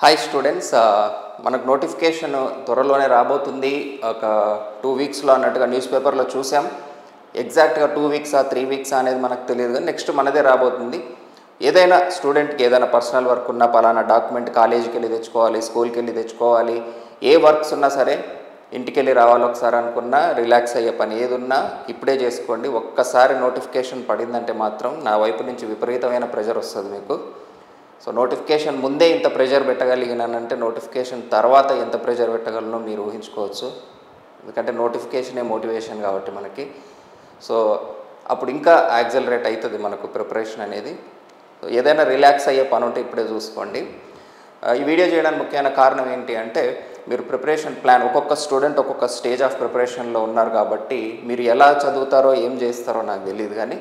hi students మనకు notification త్వరలోనే రాబోతుంది ఒక టూ వీక్స్లో అన్నట్టుగా న్యూస్ పేపర్లో చూసాం ఎగ్జాక్ట్గా టూ వీక్సా త్రీ వీక్సా అనేది మనకు తెలియదు కానీ నెక్స్ట్ మనదే రాబోతుంది ఏదైనా స్టూడెంట్కి ఏదైనా పర్సనల్ వర్క్ ఉన్నా పలానా డాక్యుమెంట్ కాలేజీకి వెళ్ళి తెచ్చుకోవాలి స్కూల్కి వెళ్ళి తెచ్చుకోవాలి ఏ వర్క్స్ ఉన్నా సరే ఇంటికి వెళ్ళి రావాలి ఒకసారి అనుకున్నా రిలాక్స్ అయ్యే పని ఏది ఉన్నా ఇప్పుడే చేసుకోండి ఒక్కసారి నోటిఫికేషన్ పడిందంటే మాత్రం నా వైపు నుంచి విపరీతమైన ప్రెషర్ వస్తుంది మీకు సో నోటిఫికేషన్ ముందే ఇంత ప్రెషర్ పెట్టగలిగినానంటే నోటిఫికేషన్ తర్వాత ఎంత ప్రెషర్ పెట్టగలనో మీరు ఊహించుకోవచ్చు ఎందుకంటే నోటిఫికేషనే మోటివేషన్ కాబట్టి మనకి సో అప్పుడు ఇంకా యాక్సలరేట్ అవుతుంది మనకు ప్రిపరేషన్ అనేది సో ఏదైనా రిలాక్స్ అయ్యే పని ఉంటే ఇప్పుడే చూసుకోండి ఆ, ఈ వీడియో చేయడానికి ముఖ్యమైన కారణం ఏంటి అంటే మీరు ప్రిపరేషన్ ప్లాన్ ఒక్కొక్క స్టూడెంట్ ఒక్కొక్క స్టేజ్ ఆఫ్ ప్రిపరేషన్లో ఉన్నారు కాబట్టి మీరు ఎలా చదువుతారో ఏం చేస్తారో నాకు తెలియదు కానీ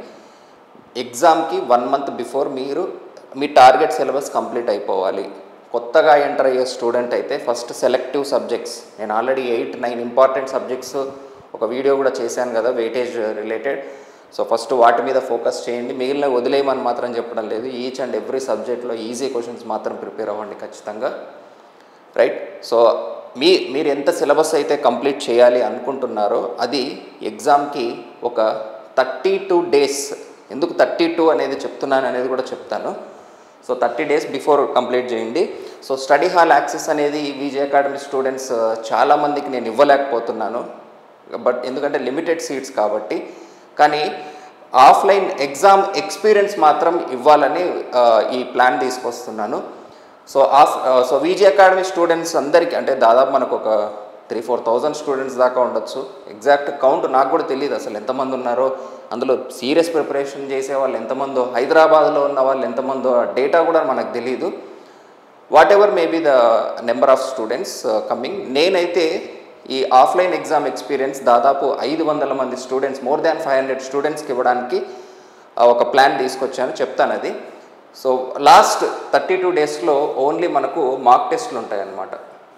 ఎగ్జామ్కి వన్ మంత్ బిఫోర్ మీరు మీ టార్గెట్ సిలబస్ కంప్లీట్ అయిపోవాలి కొత్తగా ఎంటర్ అయ్యే స్టూడెంట్ అయితే ఫస్ట్ సెలెక్టివ్ సబ్జెక్ట్స్ నేను already eight nine important subjects ఒక వీడియో కూడా చేశాను కదా వెయిటేజ్ రిలేటెడ్ సో ఫస్ట్ వాటి మీద ఫోకస్ చేయండి మిగిలిన వదిలేయమని మాత్రం చెప్పడం లేదు ఈచ్ అండ్ ఎవ్రీ సబ్జెక్ట్లో ఈజీ క్వశ్చన్స్ మాత్రం ప్రిపేర్ అవ్వండి ఖచ్చితంగా రైట్ సో మీ మీరు ఎంత సిలబస్ అయితే కంప్లీట్ చేయాలి అనుకుంటున్నారో అది ఎగ్జామ్కి ఒక థర్టీ టూ డేస్ ఎందుకు థర్టీ టూ అనేది చెప్తున్నాను అనేది కూడా చెప్తాను so thirty days before complete చేయండి సో స్టడీ హాల్ యాక్సెస్ అనేది విజయ అకాడమీ స్టూడెంట్స్ చాలామందికి నేను ఇవ్వలేకపోతున్నాను బట్ ఎందుకంటే లిమిటెడ్ సీట్స్ కాబట్టి కానీ ఆఫ్లైన్ ఎగ్జామ్ ఎక్స్పీరియన్స్ మాత్రం ఇవ్వాలని ఆ, ఈ ప్లాన్ తీసుకొస్తున్నాను so of so Viji academy students అందరికీ అంటే దాదాపు మనకు ఒక త్రీ ఫోర్ థౌజండ్ స్టూడెంట్స్ దాకా ఉండొచ్చు ఎగ్జాక్ట్ కౌంట్ నాకు కూడా తెలియదు అసలు ఎంతమంది ఉన్నారో అందులో సీరియస్ ప్రిపరేషన్ చేసే వాళ్ళు ఎంతమందో హైదరాబాద్లో ఉన్న వాళ్ళు ఎంతమందో ఆ డేటా కూడా మనకు తెలియదు what ever may be the number of students coming నేనైతే ఈ ఆఫ్లైన్ ఎగ్జామ్ ఎక్స్పీరియన్స్ దాదాపు ఐదు వందల మంది students more than five hundred స్టూడెంట్స్కి ఇవ్వడానికి ఆ, ఒక ప్లాన్ తీసుకొచ్చాను చెప్తాను అది సో లాస్ట్ థర్టీ టూ డేస్లో ఓన్లీ మనకు మార్క్ టెస్ట్లు ఉంటాయి అన్నమాట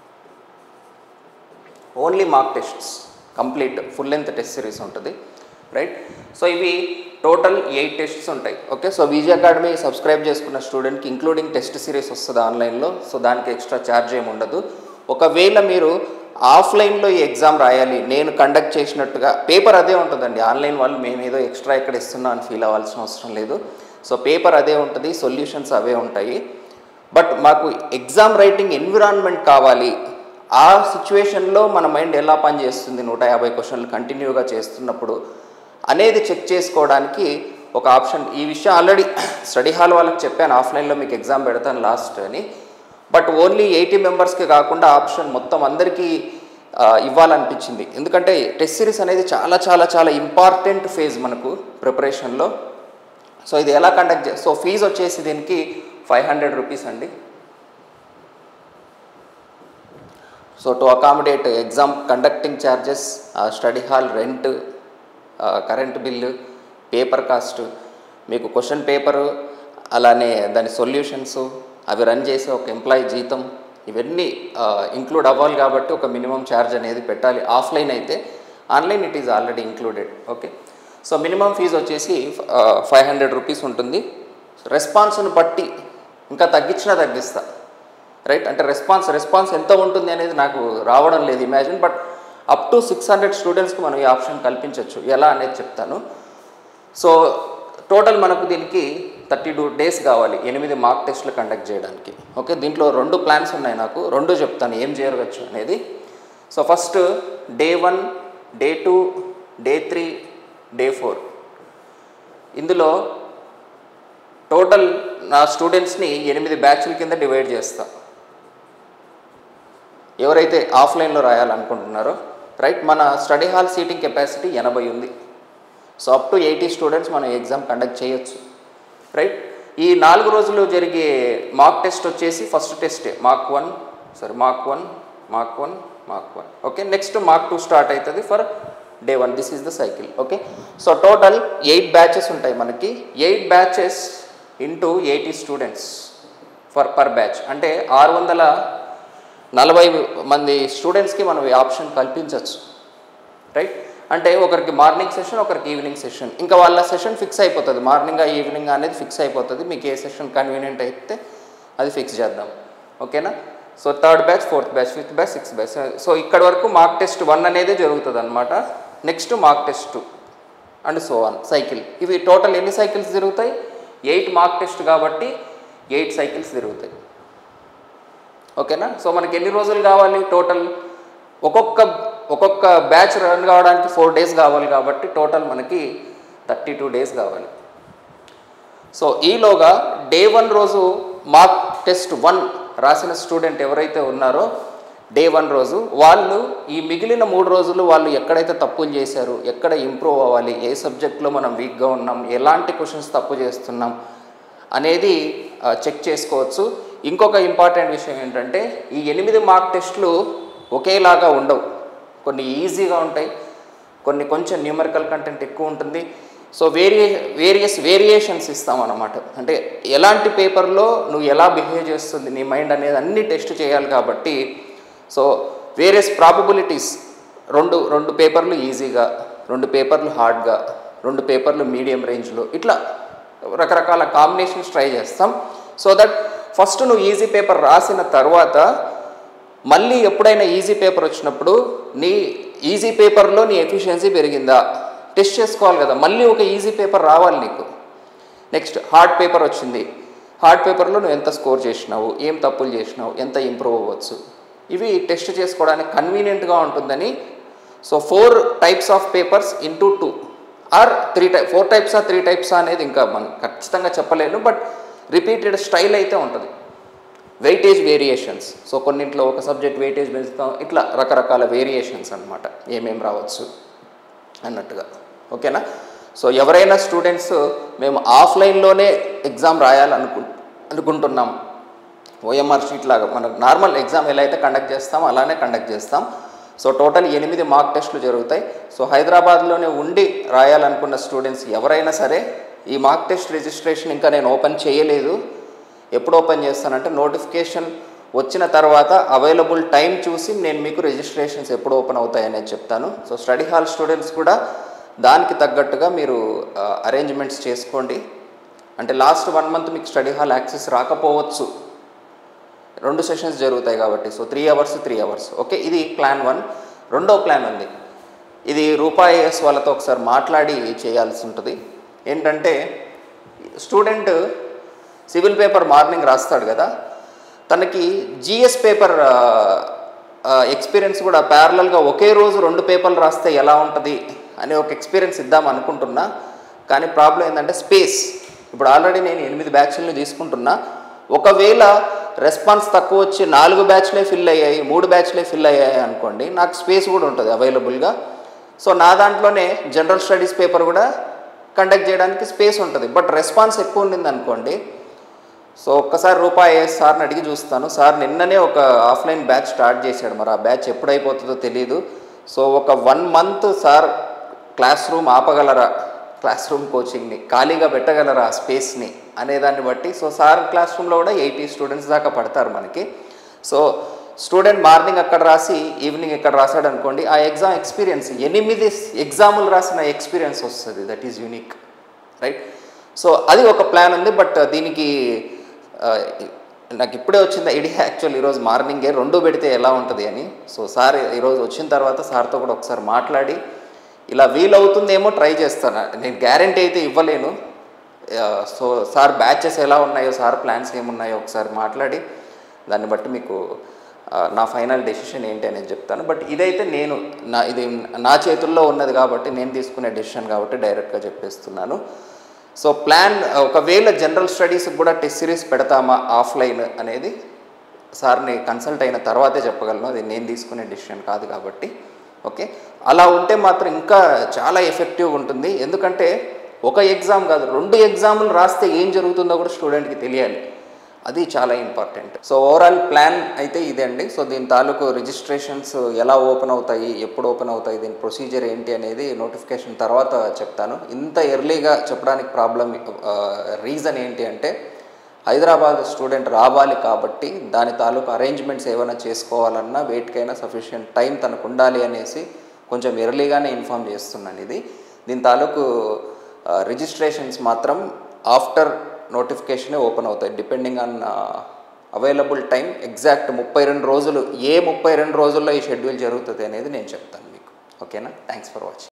only mark tests complete full length test series ఉంటుంది రైట్ సో ఇవి టోటల్ ఎయిట్ టెస్ట్స్ ఉంటాయి okay so Viji academy subscribe చేసుకున్న స్టూడెంట్కి ఇంక్లూడింగ్ టెస్ట్ సిరీస్ వస్తుంది ఆన్లైన్లో సో దానికి ఎక్స్ట్రా ఛార్జ్ ఏమి ఉండదు ఒకవేళ మీరు ఆఫ్లైన్లో ఈ ఎగ్జామ్ రాయాలి నేను కండక్ట్ చేసినట్టుగా పేపర్ అదే ఉంటుందండి ఆన్లైన్ వాళ్ళు మేము ఏదో ఎక్స్ట్రా ఇక్కడ ఇస్తున్నాం అని ఫీల్ అవ్వాల్సిన అవసరం లేదు సో పేపర్ అదే ఉంటుంది సొల్యూషన్స్ అవే ఉంటాయి బట్ మాకు ఎగ్జామ్ రైటింగ్ ఎన్విరాన్మెంట్ కావాలి ఆ సిచ్యువేషన్లో మన మైండ్ ఎలా పనిచేస్తుంది నూట యాభై క్వశ్చన్లు కంటిన్యూగా చేస్తున్నప్పుడు అనేది చెక్ చేసుకోవడానికి ఒక ఆప్షన్ ఈ విషయం ఆల్రెడీ స్టడీ హాల్ వాళ్ళకి చెప్పాను ఆఫ్లైన్లో మీకు ఎగ్జామ్ పెడతాను లాస్ట్ అని బట్ ఓన్లీ ఎయిటీ మెంబర్స్కి కాకుండా ఆప్షన్ మొత్తం అందరికీ ఆ, ఇవ్వాలనిపించింది ఎందుకంటే టెస్ట్ సిరీస్ అనేది చాలా చాలా చాలా ఇంపార్టెంట్ ఫేజ్ మనకు ప్రిపరేషన్లో సో ఇది ఎలా కండక్ట్ చే సో ఫీజు వచ్చేసి దీనికి ఫైవ్ హండ్రెడ్ రూపీస్ అండి so to accommodate exam conducting charges study hall rent current bill paper cost మీకు క్వశ్చన్ పేపరు అలానే దాని సొల్యూషన్స్ అవి రన్ చేసే ఒక ఎంప్లాయీ జీతం ఇవన్నీ ఇంక్లూడ్ అవ్వాలి కాబట్టి ఒక మినిమం ఛార్జ్ అనేది పెట్టాలి ఆఫ్లైన్ అయితే online it is already included okay so minimum fees వచ్చేసి ఫైవ్ హండ్రెడ్ రూపీస్ ఉంటుంది రెస్పాన్స్ను బట్టి ఇంకా తగ్గించినా తగ్గిస్తా రైట్ అంటే రెస్పాన్స్ రెస్పాన్స్ ఎంత ఉంటుంది అనేది నాకు రావడం లేదు imagine but up to six hundred స్టూడెంట్స్కి మనం ఈ ఆప్షన్ కల్పించవచ్చు ఎలా అనేది చెప్తాను సో టోటల్ మనకు దీనికి థర్టీ టూ డేస్ కావాలి ఎనిమిది మార్క్ టెస్ట్లు కండక్ట్ చేయడానికి ఓకే దీంట్లో రెండు ప్లాన్స్ ఉన్నాయి నాకు రెండు చెప్తాను ఏం చేయవచ్చు అనేది so first day one day two day three day four ఇందులో టోటల్ నా స్టూడెంట్స్ని ఎనిమిది బ్యాచ్ల కింద డివైడ్ చేస్తా ఎవరైతే ఆఫ్లైన్లో రాయాలనుకుంటున్నారో రైట్ మన స్టడీ హాల్ సీటింగ్ కెపాసిటీ ఎనభై ఉంది so up to eighty students మనం ఎగ్జామ్ కండక్ట్ చేయొచ్చు రైట్ ఈ నాలుగు రోజులు జరిగే మార్క్ టెస్ట్ వచ్చేసి first test mock one sorry mock one mock one mock one okay next mock two start అవుతుంది for day one this is the cycle okay so total eight batches ఉంటాయి మనకి eight batches into eighty students for per batch అంటే ఆరు వందల నలభై మంది స్టూడెంట్స్కి మనం ఈ ఆప్షన్ కల్పించవచ్చు రైట్ అంటే ఒకరికి మార్నింగ్ సెషన్ ఒకరికి ఈవినింగ్ సెషన్ ఇంకా వాళ్ళ సెషన్ ఫిక్స్ అయిపోతుంది మార్నింగ్ ఈవినింగ్ అనేది ఫిక్స్ అయిపోతుంది మీకు ఏ సెషన్ కన్వీనియంట్ అయితే అది ఫిక్స్ చేద్దాం ఓకేనా so third batch fourth batch fifth batch sixth batch so ఇక్కడ వరకు మార్క్ టెస్ట్ వన్ అనేది జరుగుతుంది అనమాట next mock test two and so on cycle ఇవి టోటల్ ఎన్ని సైకిల్స్ జరుగుతాయి ఎయిట్ మార్క్ టెస్ట్ కాబట్టి ఎయిట్ సైకిల్స్ జరుగుతాయి ఓకేనా సో మనకి ఎన్ని రోజులు కావాలి టోటల్ ఒక్కొక్క ఒక్కొక్క బ్యాచ్ రన్ కావడానికి ఫోర్ డేస్ కావాలి కాబట్టి టోటల్ మనకి థర్టీ టూ డేస్ కావాలి సో ఈలోగా డే వన్ రోజు మార్క్ టెస్ట్ వన్ రాసిన స్టూడెంట్ ఎవరైతే ఉన్నారో డే వన్ రోజు వాళ్ళు ఈ మిగిలిన మూడు రోజులు వాళ్ళు ఎక్కడైతే తప్పులు చేశారు ఎక్కడ ఇంప్రూవ్ అవ్వాలి ఏ సబ్జెక్ట్లో మనం వీక్గా ఉన్నాం ఎలాంటి క్వశ్చన్స్ తప్పు చేస్తున్నాం అనేది చెక్ చేసుకోవచ్చు ఇంకొక ఇంపార్టెంట్ విషయం ఏంటంటే ఈ ఎనిమిది మార్క్ టెస్టులు ఒకేలాగా ఉండవు కొన్ని ఈజీగా ఉంటాయి కొన్ని కొంచెం న్యూమరికల్ కంటెంట్ ఎక్కువ ఉంటుంది సో వేరియే వేరియస్ వేరియేషన్స్ ఇస్తాం అన్నమాట అంటే ఎలాంటి పేపర్లో నువ్వు ఎలా బిహేవ్ చేస్తుంది నీ మైండ్ అనేది అన్ని టెస్ట్ చేయాలి కాబట్టి సో వేరియస్ ప్రాబబిలిటీస్ రెండు రెండు పేపర్లు ఈజీగా రెండు పేపర్లు హార్డ్గా రెండు పేపర్లు మీడియం రేంజ్లో ఇట్లా రకరకాల కాంబినేషన్స్ ట్రై చేస్తాం సో దట్ ఫస్ట్ నువ్వు ఈజీ పేపర్ రాసిన తర్వాత మళ్ళీ ఎప్పుడైనా ఈజీ పేపర్ వచ్చినప్పుడు నీ ఈజీ పేపర్లో నీ ఎఫిషియన్సీ పెరిగిందా టెస్ట్ చేసుకోవాలి కదా మళ్ళీ ఒక ఈజీ పేపర్ రావాలి నీకు నెక్స్ట్ హార్డ్ పేపర్ వచ్చింది హార్డ్ పేపర్లో నువ్వు ఎంత స్కోర్ చేసినావు ఏం తప్పులు చేసినావు ఎంత ఇంప్రూవ్ అవ్వచ్చు ఇవి టెస్ట్ చేసుకోవడానికి కన్వీనియంట్గా ఉంటుందని so four types of papers into two or three type four టైప్సా త్రీ టైప్సా అనేది ఇంకా మనం ఖచ్చితంగా చెప్పలేను బట్ రిపీటెడ్ స్టైల్ అయితే ఉంటుంది వెయిటేజ్ వేరియేషన్స్ సో కొన్నింట్లో ఒక సబ్జెక్ట్ వెయిటేజ్ పెంచుతాం ఇట్లా రకరకాల వేరియేషన్స్ అనమాట ఏమేం రావచ్చు అన్నట్టుగా ఓకేనా సో ఎవరైనా స్టూడెంట్స్ మేము ఆఫ్లైన్లోనే ఎగ్జామ్ రాయాలనుకు అనుకుంటున్నాం ఓఎంఆర్ షీట్ లాగా మనం నార్మల్ ఎగ్జామ్ ఎలా అయితే కండక్ట్ చేస్తామో అలానే కండక్ట్ చేస్తాం సో టోటల్ ఎనిమిది మార్క్ టెస్టులు జరుగుతాయి సో హైదరాబాద్లోనే ఉండి రాయాలనుకున్న స్టూడెంట్స్ ఎవరైనా సరే ఈ మార్క్ టెస్ట్ రిజిస్ట్రేషన్ ఇంకా నేను ఓపెన్ చేయలేదు ఎప్పుడు ఓపెన్ చేస్తానంటే నోటిఫికేషన్ వచ్చిన తర్వాత అవైలబుల్ టైం చూసి నేను మీకు రిజిస్ట్రేషన్స్ ఎప్పుడు ఓపెన్ అవుతాయి అనేది చెప్తాను సో స్టడీ హాల్ స్టూడెంట్స్ కూడా దానికి తగ్గట్టుగా మీరు అరేంజ్మెంట్స్ చేసుకోండి అంటే లాస్ట్ వన్ మంత్ మీకు స్టడీ హాల్ యాక్సెస్ రాకపోవచ్చు రెండు సెషన్స్ జరుగుతాయి కాబట్టి so three hours three hours okay ఇది ప్లాన్ వన్ రెండో ప్లాన్ ఉంది ఇది రూపాయి ఎస్ వాళ్ళతో ఒకసారి మాట్లాడి చేయాల్సి ఉంటుంది ఏంటంటే స్టూడెంట్ సివిల్ పేపర్ మార్నింగ్ రాస్తాడు కదా తనకి జిఎస్ పేపర్ ఎక్స్పీరియన్స్ కూడా ప్యారలల్గా ఒకే రోజు రెండు పేపర్లు రాస్తే ఎలా ఉంటుంది అనే ఒక ఎక్స్పీరియన్స్ ఇద్దాం అనుకుంటున్నా కానీ ప్రాబ్లం ఏంటంటే స్పేస్ ఇప్పుడు ఆల్రెడీ నేను ఎనిమిది బ్యాచ్లను తీసుకుంటున్నా ఒకవేళ రెస్పాన్స్ తక్కువ వచ్చి నాలుగు బ్యాచ్లే ఫిల్ అయ్యాయి మూడు బ్యాచ్లే ఫిల్ అయ్యాయి అనుకోండి నాకు స్పేస్ కూడా ఉంటుంది అవైలబుల్గా సో నా దాంట్లోనే జనరల్ స్టడీస్ పేపర్ కూడా కండక్ట్ చేయడానికి స్పేస్ ఉంటుంది బట్ రెస్పాన్స్ ఎక్కువ ఉండింది అనుకోండి సో ఒక్కసారి రూపాయి సార్ని అడిగి చూస్తాను సార్ నిన్ననే ఒక ఆఫ్లైన్ బ్యాచ్ స్టార్ట్ చేశాడు మరి ఆ బ్యాచ్ ఎప్పుడైపోతుందో తెలియదు సో ఒక one month sir class room ఆపగలరా క్లాస్ రూమ్ కోచింగ్ని ఖాళీగా పెట్టగలరా ఆ స్పేస్ని అనేదాన్ని బట్టి సో సార్ క్లాస్ రూమ్లో కూడా ఎయిటీ స్టూడెంట్స్ దాకా పడతారు మనకి సో స్టూడెంట్ మార్నింగ్ అక్కడ రాసి ఈవినింగ్ ఇక్కడ రాశాడు అనుకోండి ఆ ఎగ్జామ్ ఎక్స్పీరియన్స్ ఎనిమిది ఎగ్జాములు రాసిన ఎక్స్పీరియన్స్ వస్తుంది that is unique right so అది ఒక ప్లాన్ ఉంది బట్ దీనికి ఆ, నాకు ఇప్పుడే వచ్చింది ఐడియా యాక్చువల్ ఈరోజు మార్నింగే రెండు పెడితే ఎలా ఉంటుంది అని సో సార్ ఈరోజు వచ్చిన తర్వాత సార్తో కూడా ఒకసారి మాట్లాడి ఇలా వీలవుతుందేమో ట్రై చేస్తాను నేను గ్యారంటీ అయితే ఇవ్వలేను ఆ, సో సార్ బ్యాచెస్ ఎలా ఉన్నాయో సార్ ప్లాన్స్ ఏమున్నాయో ఒకసారి మాట్లాడి దాన్ని బట్టి మీకు ఆ, నా ఫైనల్ డెసిషన్ ఏంటి అనేది చెప్తాను బట్ ఇదైతే నేను నా ఇది నా చేతుల్లో ఉన్నది కాబట్టి నేను తీసుకునే డెసిషన్ కాబట్టి డైరెక్ట్గా చెప్పేస్తున్నాను సో ప్లాన్ ఒకవేళ జనరల్ స్టడీస్కి కూడా టెస్ట్ సిరీస్ పెడతామా ఆఫ్లైన్ అనేది సార్ని కన్సల్ట్ అయిన తర్వాతే చెప్పగలను అది నేను తీసుకునే డెసిషన్ కాదు కాబట్టి ఓకే అలా ఉంటే మాత్రం ఇంకా చాలా ఎఫెక్టివ్గా ఉంటుంది ఎందుకంటే ఒక ఎగ్జామ్ కాదు రెండు ఎగ్జాములు రాస్తే ఏం జరుగుతుందో కూడా స్టూడెంట్కి తెలియాలి అది చాలా ఇంపార్టెంట్ సో ఓవరాల్ ప్లాన్ అయితే ఇదే అండి సో దీని తాలూకు రిజిస్ట్రేషన్స్ ఎలా ఓపెన్ అవుతాయి ఎప్పుడు ఓపెన్ అవుతాయి దీని ప్రొసీజర్ ఏంటి అనేది నోటిఫికేషన్ తర్వాత చెప్తాను ఇంత ఎర్లీగా చెప్పడానికి ప్రాబ్లం రీజన్ ఏంటి అంటే హైదరాబాద్ స్టూడెంట్ రావాలి కాబట్టి దాని తాలూకు అరేంజ్మెంట్స్ ఏమైనా చేసుకోవాలన్నా వెయిట్కైనా సఫిషియంట్ టైం తనకు ఉండాలి అనేసి కొంచెం ఎర్లీగానే ఇన్ఫామ్ చేస్తున్నాను ఇది దీని తాలూకు రిజిస్ట్రేషన్స్ మాత్రం ఆఫ్టర్ నోటిఫికేషనే ఓపెన్ అవుతాయి depending on available time exact ముప్పై రెండు రోజులు ఏ ముప్పై రెండు రోజుల్లో ఈ షెడ్యూల్ జరుగుతుంది అనేది నేను చెప్తాను మీకు ఓకేనా థ్యాంక్స్ ఫర్ వాచింగ్